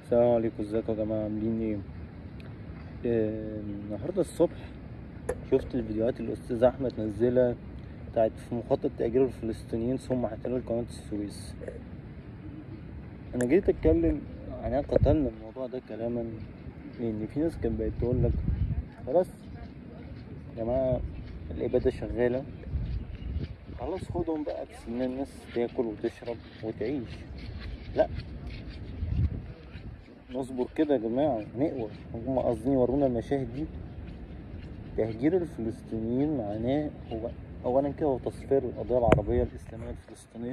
السلام عليكم ازيكم يا جماعة عاملين ايه؟ آه، النهاردة الصبح شفت الفيديوهات اللي الأستاذ أحمد نزلها بتاعت في مخطط تأجير الفلسطينيين ثم احتلال قناة السويس أنا جيت أتكلم يعني أنا قتلنا الموضوع ده كلاما لأن في ناس كانت بقت تقول لك خلاص يا جماعة الإبادة شغالة خلاص خدهم بقى بسينا الناس تاكل وتشرب وتعيش لأ نصبر كده يا جماعة نقوى هم قاصدين يورونا المشاهد دي تهجير الفلسطينيين معناه هو أولا كده هو تصفير القضية العربية الإسلامية الفلسطينية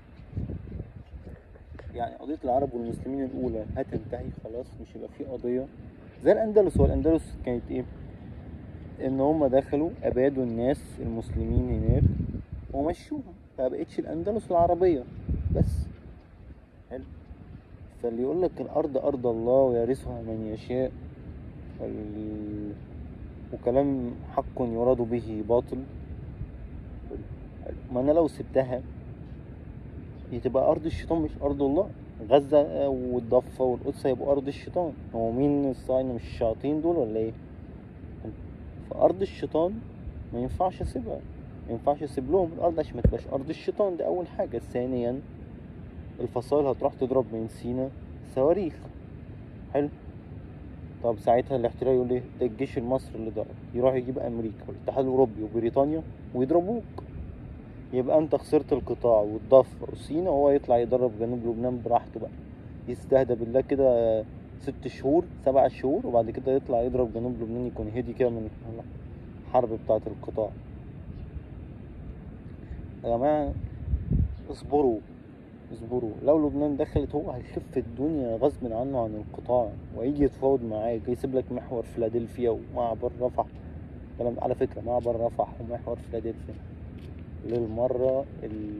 يعني قضية العرب والمسلمين الأولى هتنتهي خلاص مش هيبقى في قضية زي الأندلس والأندلس كانت إيه؟ إن هم دخلوا أبادوا الناس المسلمين هناك ومشوهم فبقتش الأندلس العربية بس حلو فاللي يقول لك الارض ارض الله ويرثها من يشاء وال... وكلام حق يراد به باطل ما انا لو سبتها دي تبقى ارض الشيطان مش ارض الله غزة والضفة والقدس هيبقوا ارض الشيطان هو مين الصهاينة مش الشياطين دول ولا ايه فارض الشيطان ما ينفعش اسيبها ما ينفعش اسيب لهم الارض عشان ما تبقاش ارض الشيطان ده اول حاجة ثانيا الفصائل هتروح تضرب من سينا صواريخ حلو طب ساعتها الاحتلال يقول ايه ده الجيش المصري اللي ضرب يروح يجيب امريكا والاتحاد الاوروبي وبريطانيا ويضربوك يبقى انت خسرت القطاع والضفه وسينا وهو يطلع يضرب جنوب لبنان براحته بقى يستهدى بالله كده ست شهور سبع شهور وبعد كده يطلع يضرب جنوب لبنان يكون هدي كده من الحرب بتاعه القطاع يا جماعه اصبروا اصبروا لو لبنان دخلت هو هيخف الدنيا غصب عنه عن القطاع ويجي يتفاوض معاك يسيب لك محور فيلادلفيا ومعبر رفح كلام على فكرة معبر رفح ومحور فيلادلفيا للمرة ال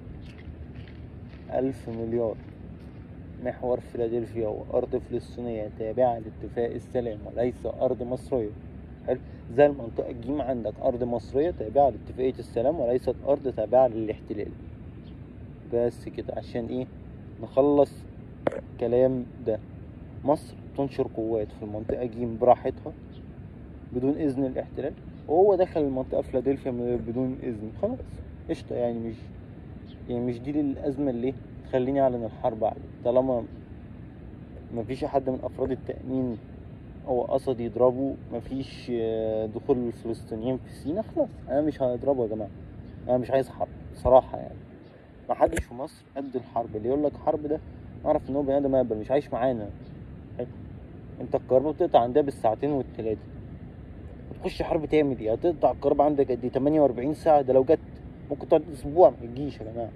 ألف مليار محور فيلادلفيا وأرض فلسطينية تابعة لاتفاق السلام وليس أرض مصرية حلو زي المنطقة الجيم عندك أرض مصرية تابعة لاتفاقية السلام وليست أرض تابعة للاحتلال بس كده عشان ايه نخلص الكلام ده مصر تنشر قوات في المنطقة جيم براحتها بدون إذن الاحتلال وهو دخل المنطقة فيلادلفيا بدون إذن خلاص قشطة يعني مش يعني مش دي الأزمة اللي تخليني أعلن الحرب عليه طالما مفيش حد من أفراد التأمين هو قصد يضربه مفيش دخول الفلسطينيين في سينا خلاص أنا مش هضربه يا جماعة أنا مش عايز حرب صراحة يعني ما حدش في مصر قد الحرب اللي يقول لك حرب ده اعرف ان هو بني ادم اهبل مش عايش معانا حلو انت الكهرباء بتقطع عندها بالساعتين والتلاته وتخش حرب تعمل ايه هتقطع الكهرباء عندك قد ايه 48 ساعه ده لو جت ممكن تقعد اسبوع ما تجيش يا جماعه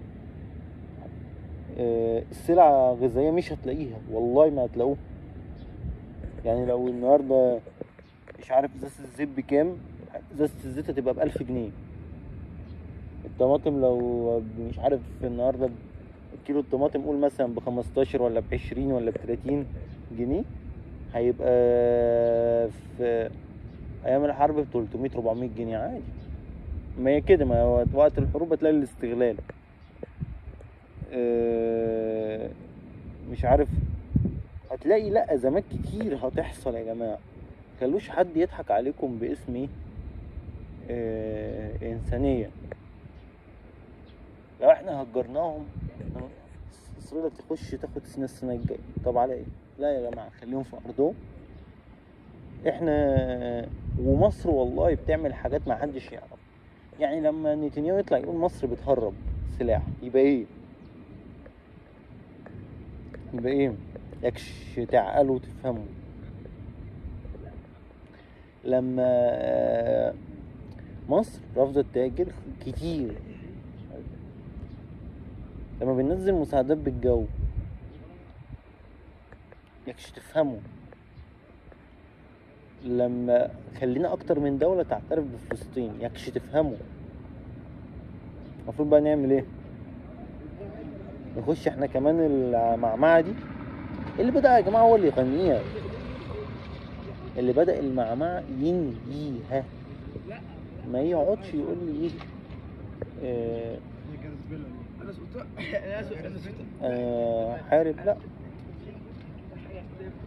أه السلع الغذائيه مش هتلاقيها والله ما هتلاقوها يعني لو النهارده مش عارف ازازه الزيت بكام ازازه الزيت هتبقى بألف جنيه الطماطم لو مش عارف النهارده كيلو الطماطم قول مثلا ب 15 ولا ب 20 ولا ب 30 جنيه هيبقى في ايام الحرب ب 300 400 جنيه عادي ما هي كده ما هو وقت الحروب هتلاقي الاستغلال أه مش عارف هتلاقي لا ازمات كتير هتحصل يا جماعه خلوش حد يضحك عليكم باسم ايه أه انسانيه لو احنا هجرناهم اسرائيل تخش تاخد سنة السنة الجاية طب على ايه؟ لا يا جماعة خليهم في أرضهم احنا ومصر والله بتعمل حاجات ما حدش يعرف يعني لما نتنياهو يطلع يقول مصر بتهرب سلاح يبقى ايه؟ يبقى ايه؟ يكش تعقلوا وتفهموا لما مصر رفضت تاجر كتير لما بننزل مساعدات بالجو يكش تفهموا لما خلينا اكتر من دولة تعترف بفلسطين يكش تفهموا المفروض بقى نعمل ايه نخش احنا كمان المعمعة دي اللي بدأ يا جماعة هو اللي يغنيها اللي بدأ المعمعة ينهيها ما يقعدش يقول لي ايه آه انا سقطت انا اسف انا سقطت آه حارب لا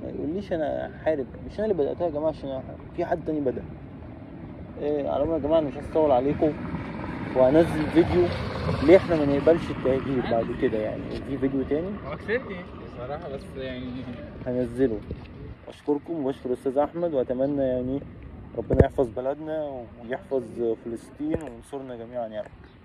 ما يقوليش انا حارب مش انا اللي بداتها يا جماعه عشان في حد تاني بدا إيه على العموم يا جماعه انا مش هطول عليكم وهنزل فيديو ليه احنا ما نقبلش التهجير بعد كده يعني في فيديو تاني هو كسبني بصراحة بس يعني هنزله اشكركم واشكر الاستاذ احمد واتمنى يعني ربنا يحفظ بلدنا ويحفظ فلسطين وينصرنا جميعا يا رب